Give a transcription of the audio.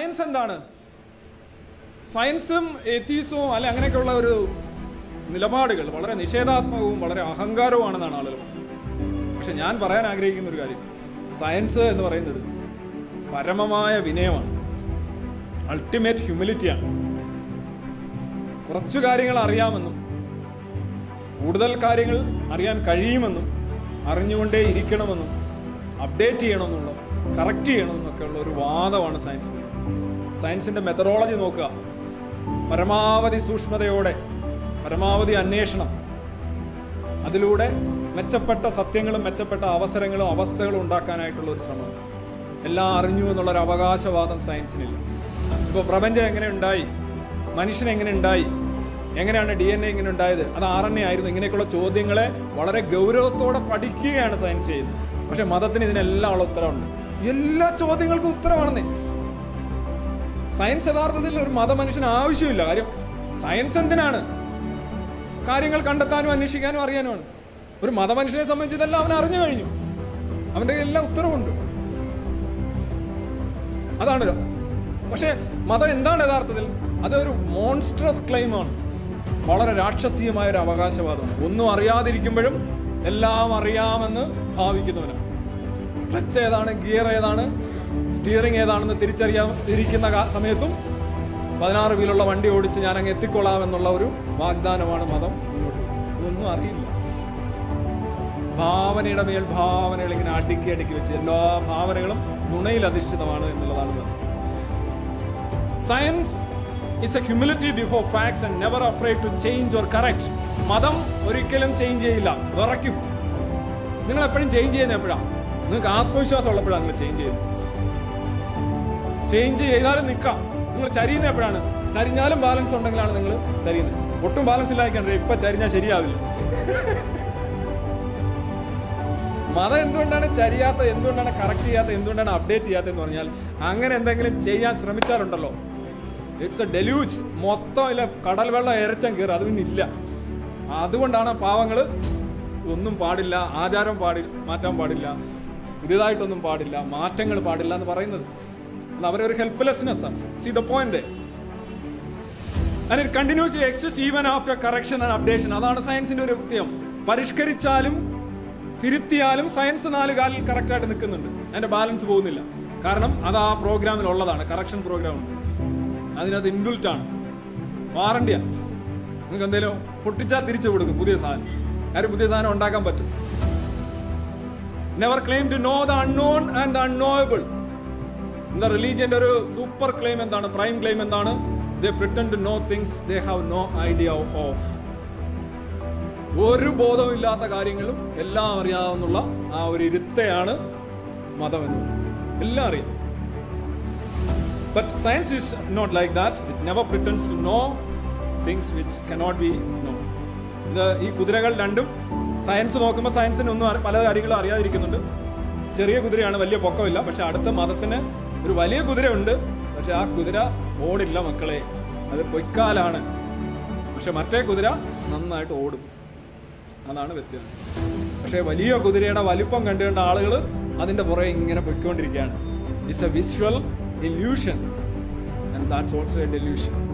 Science എന്താണ് സയൻസും എത്തീസവും അല്ലെ അങ്ങനെയൊക്കെയുള്ള ഒരു നിലപാടുകൾ വളരെ നിഷേധാത്മകവും വളരെ അഹങ്കാരവുമാണെന്നാണ് ആളുകൾ പറയുന്നത്. പക്ഷെ ഞാൻ പറയാൻ ആഗ്രഹിക്കുന്ന ഒരു കാര്യം സയൻസ് എന്ന് പറയുന്നത് പരമമായ വിനയമാണ് അൾട്ടിമേറ്റ് ഹ്യൂമിലിറ്റിയാണ് കുറച്ചു കാര്യങ്ങൾ അറിയാമെന്നും കൂടുതൽ കാര്യങ്ങൾ അറിയാൻ കഴിയുമെന്നും അറിഞ്ഞുകൊണ്ടേ ഇരിക്കണമെന്നും അപ്ഡേറ്റ് ചെയ്യണമെന്നുള്ള കറക്റ്റ് ചെയ്യണമെന്നൊക്കെ ഉള്ള ഒരു വാദമാണ് സയൻസ് സയൻസിന്റെ മെത്തഡോളജി നോക്കുക പരമാവധി സൂക്ഷ്മതയോടെ പരമാവധി അന്വേഷണം അതിലൂടെ മെച്ചപ്പെട്ട സത്യങ്ങളും മെച്ചപ്പെട്ട അവസരങ്ങളും അവസ്ഥകളും ഉണ്ടാക്കാനായിട്ടുള്ള ഒരു ശ്രമം എല്ലാം അറിഞ്ഞു എന്നുള്ളൊരു അവകാശവാദം സയൻസിനില്ല ഇപ്പോൾ പ്രപഞ്ചം എങ്ങനെ ഉണ്ടായി മനുഷ്യൻ എങ്ങനെ ഉണ്ടായി എങ്ങനെയാണ് ഡി എൻ എ ഇങ്ങനെ ഉണ്ടായത് അത് ആർ എൻ എ ആയിരുന്നു ഇങ്ങനെയൊക്കെയുള്ള ചോദ്യങ്ങളെ വളരെ ഗൗരവത്തോടെ പഠിക്കുകയാണ് സയൻസ് ചെയ്യുന്നത് പക്ഷെ മതത്തിന് ഇതിനെല്ലാം ഉള്ള ഉത്തരവുണ്ട് എല്ലാ ചോദ്യങ്ങൾക്കും ഉത്തരവാണെന്നേ സയൻസ് യഥാർത്ഥത്തിൽ ഒരു മതമനുഷ്യന് ആവശ്യമില്ല കാര്യം സയൻസ് എന്തിനാണ് കാര്യങ്ങൾ കണ്ടെത്താനും അന്വേഷിക്കാനും അറിയാനുമാണ് ഒരു മതമനുഷ്യനെ സംബന്ധിച്ച് ഇതെല്ലാം അവൻ അറിഞ്ഞു കഴിഞ്ഞു അവന്റെ എല്ലാ ഉത്തരവുണ്ട് അതാണ് പക്ഷെ മതം എന്താണ് യഥാർത്ഥത്തിൽ അതൊരു മോൺസ്ട്രസ് ക്ലെയിമാണ് വളരെ രാക്ഷസീയമായ ഒരു അവകാശവാദമാണ് ഒന്നും അറിയാതിരിക്കുമ്പോഴും എല്ലാം അറിയാമെന്ന് ഭാവിക്കുന്നവനാണ് ക്ലച്ച് ഏതാണ് ഗിയർ ഏതാണ് സ്റ്റിയറിംഗ് ഏതാണെന്ന് തിരിച്ചറിയാതിരിക്കുന്ന കാ- സമയത്തും പതിനാറ് വീലുള്ള വണ്ടി ഓടിച്ച് ഞാൻ അങ്ങ് എത്തിക്കൊള്ളാം എന്നുള്ള ഒരു വാഗ്ദാനമാണ് മതം മുന്നോട്ട് വെക്കുന്നത്. ഇതൊന്നും അറിയില്ല ഭാവനയുടെ മേൽ ഭാവനകൾ ഇങ്ങനെ അടുക്കി അടുക്കി വെച്ച് എല്ലാ ഭാവനകളും നുണയിൽ അധിഷ്ഠിതമാണ് എന്നുള്ളതാണ് ഇത്. Science is a humility before facts and never afraid to change or correct മതം ഒരിക്കലും ചേഞ്ച് ചെയ്യില്ല വിറയ്ക്കും നിങ്ങൾ എപ്പോഴും ചേഞ്ച് ചെയ്യുന്ന എപ്പോഴാണ് നിങ്ങൾക്ക് ആത്മവിശ്വാസം ഉള്ളപ്പോഴാണ് നിങ്ങൾ ചേഞ്ച് ചെയ്യുന്നത് ചേഞ്ച് ചെയ്താലും നിൽക്കാം നിങ്ങൾ ചരിയുന്ന എപ്പോഴാണ് ചരിഞ്ഞാലും ബാലൻസ് ഉണ്ടെങ്കിലാണ് നിങ്ങൾ ചരിയുന്നത് ഒട്ടും ബാലൻസ് ഇല്ലായിരിക്കണ്ടേ ഇപ്പൊ ചരിഞ്ഞാൽ ശരിയാവില്ല മതം എന്തുകൊണ്ടാണ് ചരിയാത്ത എന്തുകൊണ്ടാണ് കറക്റ്റ് ചെയ്യാത്ത എന്തുകൊണ്ടാണ് അപ്ഡേറ്റ് ചെയ്യാത്തത് എന്ന് പറഞ്ഞാൽ അങ്ങനെ എന്തെങ്കിലും ചെയ്യാൻ ശ്രമിച്ചാലുണ്ടല്ലോ ഇറ്റ്സ് എ ഡെലൂജ് മൊത്തം ഇല്ല കടൽ വെള്ളം ഇരച്ചം കയറും അത് പിന്നെ ഇല്ല അതുകൊണ്ടാണ് പാവങ്ങൾ ഒന്നും പാടില്ല ആചാരം പാടി മാറ്റാൻ പാടില്ല പുതിയതായിട്ടൊന്നും പാടില്ല മാറ്റങ്ങൾ പാടില്ല എന്ന് പറയുന്നത് അത് അവരൊരു ഹെൽപ്ലെസ്നെസ് ആണ് see the point and it continue to exist even after correction and updation അതാണ് സയൻസിന്റെ ഒരു പ്രത്യേകം പരിഷ്കരിച്ചാലും തിരുത്തിയാലും സയൻസ് നാല് കാലിൽ കറക്റ്റ് ആയിട്ട് നിൽക്കുന്നുണ്ട് അതിന്റെ ബാലൻസ് പോകുന്നില്ല കാരണം അത് ആ പ്രോഗ്രാമിൽ ഉള്ളതാണ് കറക്ഷൻ പ്രോഗ്രാം ഉണ്ട് അതിനകത്ത് ഇൻബിൽറ്റ് ആണ് വാറണ്ടിയാ നിങ്ങൾക്ക് എന്തെങ്കിലും പൊട്ടിച്ചാൽ തിരിച്ചു കൊടുക്കും പുതിയ സാധനം കാര്യം പുതിയ സാധനം ഉണ്ടാക്കാൻ പറ്റും never claim to know the unknown and the unknowable എന്താ റിലീജിയന്റെ ഒരു സൂപ്പർ ക്ലെയിം എന്താണ് പ്രൈം ക്ലെയിം എന്താണ് they pretend to know things they have no idea of ഒരു ബോധവും ഇല്ലാത്ത കാര്യങ്ങളും എല്ലാം അറിയാവുന്നുള്ള ആ ഒരു ഇരുത്തയാണ് മതം എന്ന് പറയുന്നത് എല്ലാം അറിയാം but science is not like that it never pretends to know things which cannot be know ഇത് ഈ കുതിരകൾ രണ്ടും സയൻസ് നോക്കുമ്പോൾ സയൻസിന് ഒന്നും അറി- പല കാര്യങ്ങളും അറിയാതിരിക്കുന്നുണ്ട് ചെറിയ കുതിരയാണ് വലിയ പൊക്കമില്ല പക്ഷെ അടുത്ത മതത്തിന് ഒരു വലിയ കുതിരയുണ്ട് പക്ഷെ ആ കുതിര ഓടില്ല മക്കളെ അത് പൊയ്ക്കാലാണ് പക്ഷെ മറ്റേ കുതിര നന്നായിട്ട് ഓടും അതാണ് വ്യത്യാസം പക്ഷേ വലിയ കുതിരയുടെ വലിപ്പം കണ്ടുകൊണ്ട് ആളുകൾ അതിന്റെ പുറകെ ഇങ്ങനെ പൊയ്ക്കൊണ്ടിരിക്കുകയാണ് it's a visual illusion and that's also a delusion